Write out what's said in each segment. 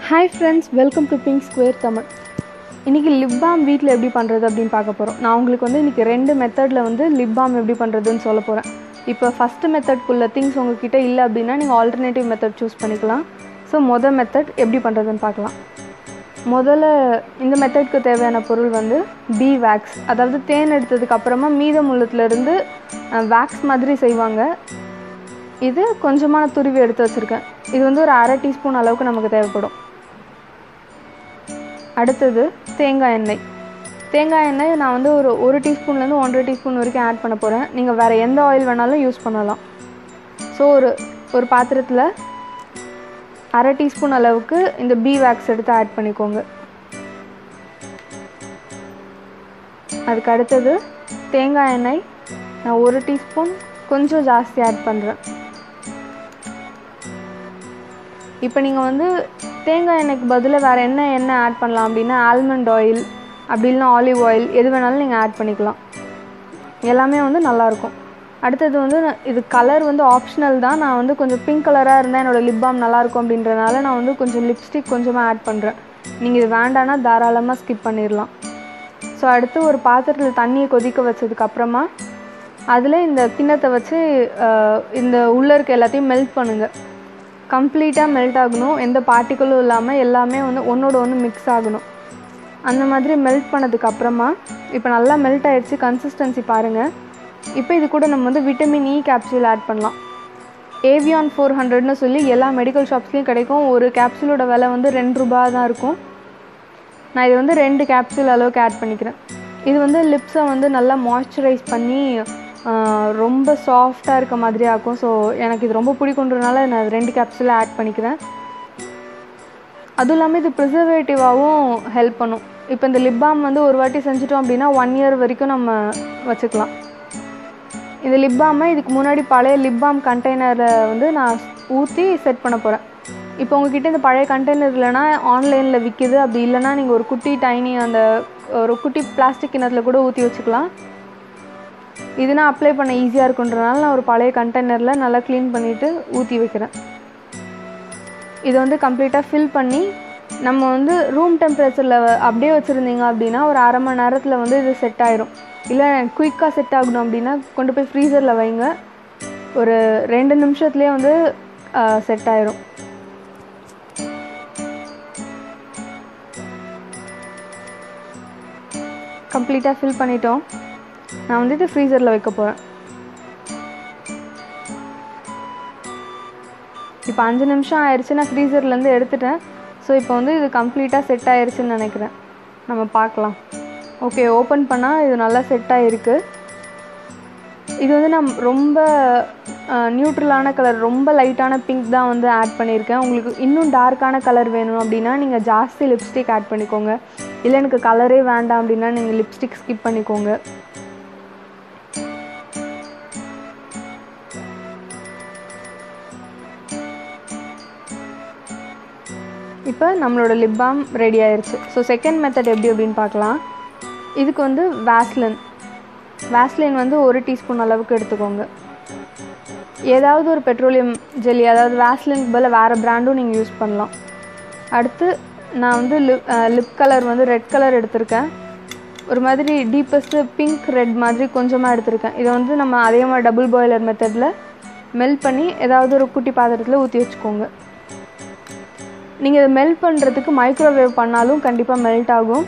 hi friends welcome to pink square Tamil இன்றைக்கி lip bomb வீட்டில் எப்படி பண்ணுறது அப்படின்னு பார்க்க போகிறோம் நான் உங்களுக்கு வந்து இன்றைக்கி ரெண்டு மெத்தடில் வந்து லிப் பாம் எப்படி பண்ணுறதுன்னு சொல்ல போகிறேன் இப்போ ஃபஸ்ட்டு மெத்தட்குள்ள திங்ஸ் உங்ககிட்ட இல்லை அப்படின்னா நீங்கள் ஆல்டர்னேட்டிவ் மெத்தட் சூஸ் பண்ணிக்கலாம் ஸோ மொதல் மெத்தட் எப்படி பண்ணுறதுன்னு பார்க்கலாம் முதல்ல இந்த மெத்தட்க்கு தேவையான பொருள் வந்து பி வேக்ஸ் அதாவது தேன் எடுத்ததுக்கு அப்புறமா மீதம் உள்ளத்துலேருந்து வேக்ஸ் மாதிரி செய்வாங்க இது கொஞ்சமான துருவி எடுத்து வச்சுருக்கேன் இது வந்து ஒரு அரை டீஸ்பூன் அளவுக்கு நமக்கு தேவைப்படும் அடுத்தது தேங்காய் எண்ணெய் தேங்காய் எண்ணெய் நான் வந்து ஒரு ஒரு டீஸ்பூன்லேருந்து ஒன்றரை டீஸ்பூன் வரைக்கும் ஆட் பண்ண போகிறேன் நீங்கள் வேறு எந்த ஆயில் வேணாலும் யூஸ் பண்ணலாம் ஸோ ஒரு ஒரு பாத்திரத்தில் அரை டீஸ்பூன் அளவுக்கு இந்த பி வேக்ஸ் எடுத்து ஆட் பண்ணிக்கோங்க அதுக்கு அடுத்தது தேங்காய் எண்ணெய் நான் ஒரு டீஸ்பூன் கொஞ்சம் ஜாஸ்தி ஆட் பண்ணுறேன் இப்போ நீங்கள் வந்து தேங்காய் எண்ணெய்க்கு பதிலாக வேறு என்ன எண்ணெய் ஆட் பண்ணலாம் அப்படின்னா ஆல்மண்ட் ஆயில் அப்படி இல்லைனா ஆலிவ் ஆயில் எது வேணாலும் நீங்கள் ஆட் பண்ணிக்கலாம் எல்லாமே வந்து நல்லாயிருக்கும் அடுத்தது வந்து நான் இது கலர் வந்து ஆப்ஷனல் தான் நான் வந்து கொஞ்சம் பிங்க் கலராக இருந்தால் என்னோடய லிப் பாம் நல்லாயிருக்கும் அப்படின்றனால நான் வந்து கொஞ்சம் லிப்ஸ்டிக் கொஞ்சமாக ஆட் பண்ணுறேன் நீங்கள் இது வேண்டான்னா தாராளமாக ஸ்கிப் பண்ணிடலாம் ஸோ அடுத்து ஒரு பாத்திரத்தில் தண்ணியை கொதிக்க வச்சதுக்கப்புறமா அதில் இந்த கிண்ணத்தை வச்சு இந்த உள்ளே இருக்க எல்லாத்தையும் மெல்ட் பண்ணுங்கள் கம்ப்ளீட்டாக மெல்ட் ஆகணும் எந்த பார்ட்டிக்கலும் இல்லாமல் எல்லாமே வந்து ஒன்றோட ஒன்று மிக்ஸ் ஆகணும் அந்த மாதிரி மெல்ட் பண்ணதுக்கு அப்புறமா இப்போ நல்லா மெல்ட் ஆகிடுச்சு கன்சிஸ்டன்சி பாருங்கள் இப்போ இது கூட நம்ம வந்து விட்டமின் இ கேப்சூல் ஆட் பண்ணலாம் ஏவியான் ஃபோர் ஹண்ட்ரட்னு சொல்லி எல்லா மெடிக்கல் ஷாப்ஸ்லேயும் கிடைக்கும் ஒரு கேப்சூலோட விலை வந்து ரெண்டு ரூபா தான் இருக்கும் நான் இது வந்து ரெண்டு கேப்சூல் அளவுக்கு ஆட் பண்ணிக்கிறேன் இது வந்து லிப்ஸை வந்து நல்லா மாய்ஸ்சரைஸ் பண்ணி ரொம்ப சாஃப்டாக இருக்க மாதிரி ஆக்கும் ஸோ எனக்கு இது ரொம்ப பிடிக்குன்றதுனால நான் ரெண்டு கேப்சூல் ஆட் பண்ணிக்கிறேன் அதுவும் இல்லாமல் இது ப்ரிசர்வேட்டிவாகவும் ஹெல்ப் பண்ணும் இப்போ இந்த லிப் பாம் வந்து ஒரு வாட்டி செஞ்சிட்டோம் அப்படின்னா ஒன் இயர் வரைக்கும் நம்ம வச்சுக்கலாம் இந்த லிப் பாமை இதுக்கு முன்னாடி பழைய லிப் பாம் கண்டெய்னரை வந்து நான் ஊற்றி செட் பண்ண போகிறேன் இப்போ உங்ககிட்ட இந்த பழைய கண்டெய்னர் இல்லைனா ஆன்லைனில் விற்கிது அப்படி இல்லைனா நீங்கள் ஒரு குட்டி டைனி அந்த ஒரு குட்டி பிளாஸ்டிக் கிணத்துல கூட ஊற்றி வச்சுக்கலாம் இது நான் அப்ளை பண்ண ஈஸியாக இருக்குன்றனால நான் ஒரு பழைய கண்டெய்னரில் நல்லா க்ளீன் பண்ணிவிட்டு ஊற்றி வைக்கிறேன் இதை வந்து கம்ப்ளீட்டாக ஃபில் பண்ணி நம்ம வந்து ரூம் டெம்பரேச்சரில் அப்படியே வச்சுருந்தீங்க அப்படின்னா ஒரு அரை மணி நேரத்தில் வந்து இது செட் ஆயிரும் இல்லை குயிக்காக செட் ஆகணும் அப்படின்னா கொண்டு போய் ஃப்ரீசரில் வைங்க ஒரு ரெண்டு நிமிஷத்துலேயே வந்து செட் ஆயிரும் கம்ப்ளீட்டாக ஃபில் பண்ணிட்டோம் நான் வந்து இது ஃப்ரீசரில் வைக்க போகிறேன் இப்போ அஞ்சு நிமிஷம் ஆயிடுச்சு நான் ஃப்ரீசர்லேருந்து எடுத்துட்டேன் ஸோ இப்போ வந்து இது கம்ப்ளீட்டாக செட் ஆயிடுச்சுன்னு நினைக்கிறேன் நம்ம பார்க்கலாம் ஓகே ஓப்பன் பண்ணால் இது நல்லா செட் ஆகிருக்கு இது வந்து நான் ரொம்ப நியூட்ரலான கலர் ரொம்ப லைட்டான பிங்க் தான் வந்து ஆட் பண்ணியிருக்கேன் உங்களுக்கு இன்னும் டார்க்கான கலர் வேணும் அப்படின்னா நீங்கள் ஜாஸ்தி லிப்ஸ்டிக் ஆட் பண்ணிக்கோங்க இல்லை எனக்கு கலரே வேண்டாம் அப்படின்னா நீங்கள் லிப்ஸ்டிக் ஸ்கிப் பண்ணிக்கோங்க இப்போ நம்மளோட லிப் பாம் ரெடி ஆயிடுச்சு ஸோ செகண்ட் மெத்தட் எப்படி அப்படின்னு பார்க்கலாம் இதுக்கு வந்து வேஸ்லின் வேஸ்லின் வந்து ஒரு டீஸ்பூன் அளவுக்கு எடுத்துக்கோங்க ஏதாவது ஒரு பெட்ரோலியம் ஜெல்லி அதாவது வேஸ்லினுக்கு பதில் வேறு பிராண்டும் நீங்கள் யூஸ் பண்ணலாம் அடுத்து நான் வந்து லிப் லிப் கலர் வந்து ரெட் கலர் எடுத்திருக்கேன் ஒரு மாதிரி டீப்பஸ்ட்டு பிங்க் ரெட் மாதிரி கொஞ்சமாக எடுத்திருக்கேன் இதை வந்து நம்ம அதே மாதிரி டபுள் பாய்லர் மெத்தடில் மெல்ட் பண்ணி ஏதாவது ஒரு குட்டி பாத்திரத்தில் ஊற்றி வச்சுக்கோங்க நீங்கள் இதை மெல்ட் பண்ணுறதுக்கு மைக்ரோவேவ் பண்ணாலும் கண்டிப்பாக மெல்ட் ஆகும்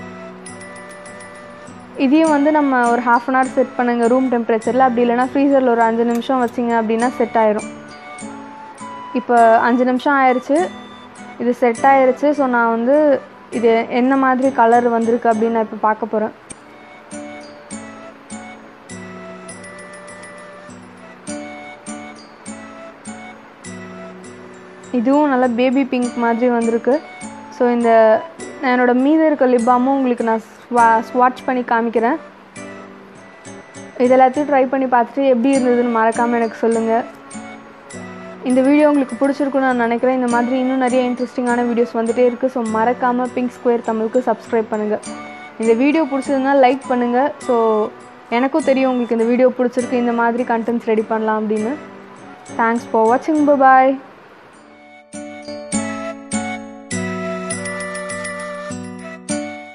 இதையும் வந்து நம்ம ஒரு ஹாஃப் அன் ஹவர் செட் பண்ணுங்க ரூம் டெம்பரேச்சரில் அப்படி இல்லைனா ஃப்ரீசரில் ஒரு அஞ்சு நிமிஷம் வச்சிங்க அப்படின்னா செட் ஆயிரும் இப்போ அஞ்சு நிமிஷம் ஆயிடுச்சு இது செட் ஆயிடுச்சு ஸோ நான் வந்து இது என்ன மாதிரி கலர் வந்திருக்கு அப்படின்னு நான் இப்போ பார்க்க போகிறேன் இதுவும் நல்லா பேபி பிங்க் மாதிரி வந்திருக்கு ஸோ இந்த என்னோடய மீது இருக்க லிப்பாமும் உங்களுக்கு நான் ஸ்வா ஸ்வாட்ச் பண்ணி காமிக்கிறேன் இது எல்லாத்தையும் ட்ரை பண்ணி பார்த்துட்டு எப்படி இருந்ததுன்னு மறக்காமல் எனக்கு சொல்லுங்கள் இந்த வீடியோ உங்களுக்கு பிடிச்சிருக்குன்னு நான் நினைக்கிறேன் இந்த மாதிரி இன்னும் நிறைய இன்ட்ரெஸ்டிங்கான வீடியோஸ் வந்துகிட்டே இருக்குது ஸோ மறக்காமல் பிங்க் ஸ்கொயர் தமிழுக்கு சப்ஸ்கிரைப் பண்ணுங்கள் இந்த வீடியோ பிடிச்சதுன்னா லைக் பண்ணுங்கள் ஸோ எனக்கும் தெரியும் உங்களுக்கு இந்த வீடியோ பிடிச்சிருக்கு இந்த மாதிரி கண்டென்ட்ஸ் ரெடி பண்ணலாம் அப்படின்னு தேங்க்ஸ் ஃபார் வாட்சிங் பாய்